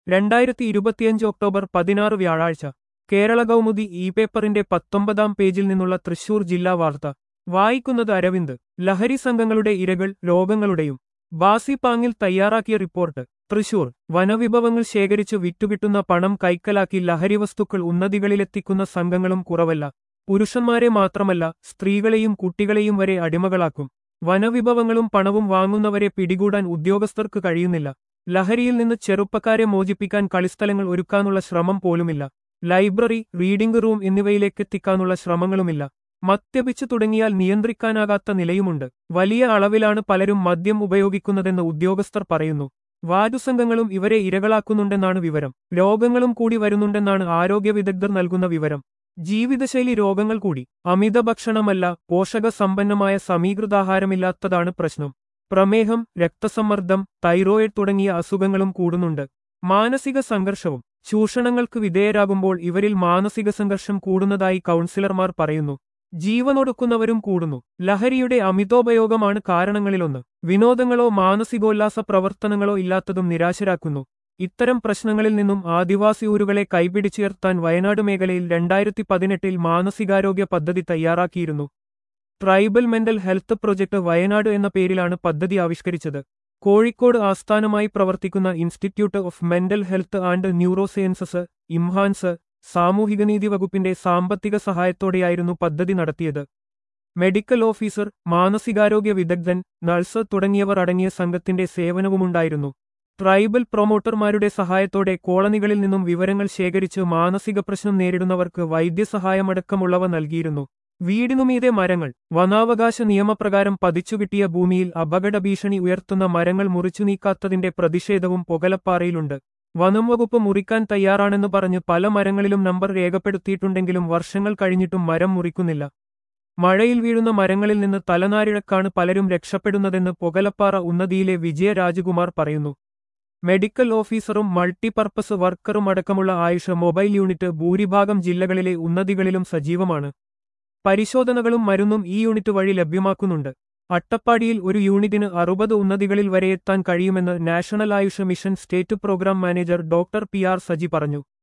രണ്ടായിരത്തി ഇരുപത്തിയഞ്ച് ഒക്ടോബർ പതിനാറ് വ്യാഴാഴ്ച കേരള കൗമുദി ഇ പേപ്പറിന്റെ പത്തൊമ്പതാം പേജിൽ നിന്നുള്ള തൃശൂർ ജില്ലാ വാർത്ത വായിക്കുന്നത് അരവിന്ദ് ലഹരി സംഘങ്ങളുടെ ഇരകൾ രോഗങ്ങളുടെയും ബാസിപ്പാങ്ങിൽ തയ്യാറാക്കിയ റിപ്പോർട്ട് തൃശൂർ വനവിഭവങ്ങൾ ശേഖരിച്ചു വിറ്റുകിട്ടുന്ന പണം കൈക്കലാക്കി ലഹരി വസ്തുക്കൾ ഉന്നതികളിലെത്തിക്കുന്ന സംഘങ്ങളും കുറവല്ല പുരുഷന്മാരെ മാത്രമല്ല സ്ത്രീകളെയും കുട്ടികളെയും വരെ അടിമകളാക്കും വനവിഭവങ്ങളും പണവും വാങ്ങുന്നവരെ പിടികൂടാൻ ഉദ്യോഗസ്ഥർക്ക് കഴിയുന്നില്ല ലഹരിയിൽ നിന്ന് ചെറുപ്പക്കാരെ മോചിപ്പിക്കാൻ കളിസ്ഥലങ്ങൾ ഒരുക്കാനുള്ള ശ്രമം പോലുമില്ല ലൈബ്രറി റീഡിംഗ് റൂം എന്നിവയിലേക്കെത്തിക്കാനുള്ള ശ്രമങ്ങളുമില്ല മദ്യപിച്ചു തുടങ്ങിയാൽ നിയന്ത്രിക്കാനാകാത്ത നിലയുമുണ്ട് വലിയ അളവിലാണ് പലരും മദ്യം ഉപയോഗിക്കുന്നതെന്ന് ഉദ്യോഗസ്ഥർ പറയുന്നു വാരുസംഘങ്ങളും ഇവരെ ഇരകളാക്കുന്നുണ്ടെന്നാണ് വിവരം രോഗങ്ങളും കൂടി വരുന്നുണ്ടെന്നാണ് ആരോഗ്യ വിദഗ്ധർ നൽകുന്ന വിവരം ജീവിതശൈലി രോഗങ്ങൾ കൂടി അമിത ഭക്ഷണമല്ല പോഷകസമ്പന്നമായ സമീകൃതാഹാരമില്ലാത്തതാണ് പ്രശ്നം പ്രമേഹം രക്തസമ്മർദ്ദം തൈറോയിഡ് തുടങ്ങിയ അസുഖങ്ങളും കൂടുന്നുണ്ട് മാനസിക സംഘർഷവും ചൂഷണങ്ങൾക്ക് വിധേയരാകുമ്പോൾ ഇവരിൽ മാനസിക സംഘർഷം കൂടുന്നതായി കൗൺസിലർമാർ പറയുന്നു ജീവനൊടുക്കുന്നവരും കൂടുന്നു ലഹരിയുടെ അമിതോപയോഗമാണ് കാരണങ്ങളിലൊന്ന് വിനോദങ്ങളോ മാനസികോല്ലാസ പ്രവർത്തനങ്ങളോ ഇല്ലാത്തതും നിരാശരാക്കുന്നു ഇത്തരം പ്രശ്നങ്ങളിൽ നിന്നും ആദിവാസി ഊരുകളെ കൈപിടിച്ചുയർത്താൻ വയനാട് മേഖലയിൽ രണ്ടായിരത്തി പതിനെട്ടിൽ മാനസികാരോഗ്യ പദ്ധതി തയ്യാറാക്കിയിരുന്നു tribal mental health project Wayanad എന്ന പേരിലാണ് പദ്ധതി ആവിഷ്കരിച്ചത് കോഴിക്കോട് ആസ്ഥാനമായി പ്രവർത്തിക്കുന്ന institute of mental health and neurosciences IMHANS സാമൂഹികനീതി വകുപ്പിന്റെ സാമ്പത്തിക സഹായത്തോടെയായിരുന്നു പദ്ധതി നടത്തിയത് മെഡിക്കൽ ഓഫീസർ മാനസികാരോഗ്യ വിദഗ്ധൻ നഴ്സ് തുടങ്ങിയവർ അടങ്ങിയ സംഘത്തിന്റെ സേവനവുമുണ്ടായിരുന്നു ട്രൈബൽ പ്രൊമോട്ടർമാരുടെ സഹായത്തോടെ കോളനികളിൽ നിന്നും വിവരങ്ങൾ ശേഖരിച്ച് മാനസിക പ്രശ്നം നേരിടുന്നവർക്ക് വൈദ്യസഹായമടക്കമുള്ളവ നൽകിയിരുന്നു വീടിനുമീതെ മരങ്ങൾ വനാവകാശ നിയമപ്രകാരം പതിച്ചുകിട്ടിയ ഭൂമിയിൽ അപകട ഭീഷണി ഉയർത്തുന്ന മരങ്ങൾ മുറിച്ചു നീക്കാത്തതിന്റെ പ്രതിഷേധവും പൊകലപ്പാറയിലുണ്ട് വനം വകുപ്പ് മുറിക്കാൻ തയ്യാറാണെന്ന് പറഞ്ഞ് പല മരങ്ങളിലും നമ്പർ രേഖപ്പെടുത്തിയിട്ടുണ്ടെങ്കിലും വർഷങ്ങൾ കഴിഞ്ഞിട്ടും മരം മുറിക്കുന്നില്ല മഴയിൽ വീഴുന്ന മരങ്ങളിൽ നിന്ന് തലനാരിഴക്കാണ് പലരും രക്ഷപ്പെടുന്നതെന്ന് പൊകലപ്പാറ ഉന്നതിയിലെ വിജയ രാജകുമാർ പറയുന്നു മെഡിക്കൽ ഓഫീസറും മൾട്ടിപർപ്പസ് വർക്കറും അടക്കമുള്ള ആയുഷ മൊബൈൽ യൂണിറ്റ് ഭൂരിഭാഗം ജില്ലകളിലെ ഉന്നതികളിലും സജീവമാണ് പരിശോധനകളും മരുന്നും ഈ യൂണിറ്റ് വഴി ലഭ്യമാക്കുന്നുണ്ട് അട്ടപ്പാടിയിൽ ഒരു യൂണിറ്റിന് അറുപത് ഉന്നതികളിൽ വരെ എത്താൻ കഴിയുമെന്ന് national Ayush mission state programme manager doctor P R Saji പറഞ്ഞു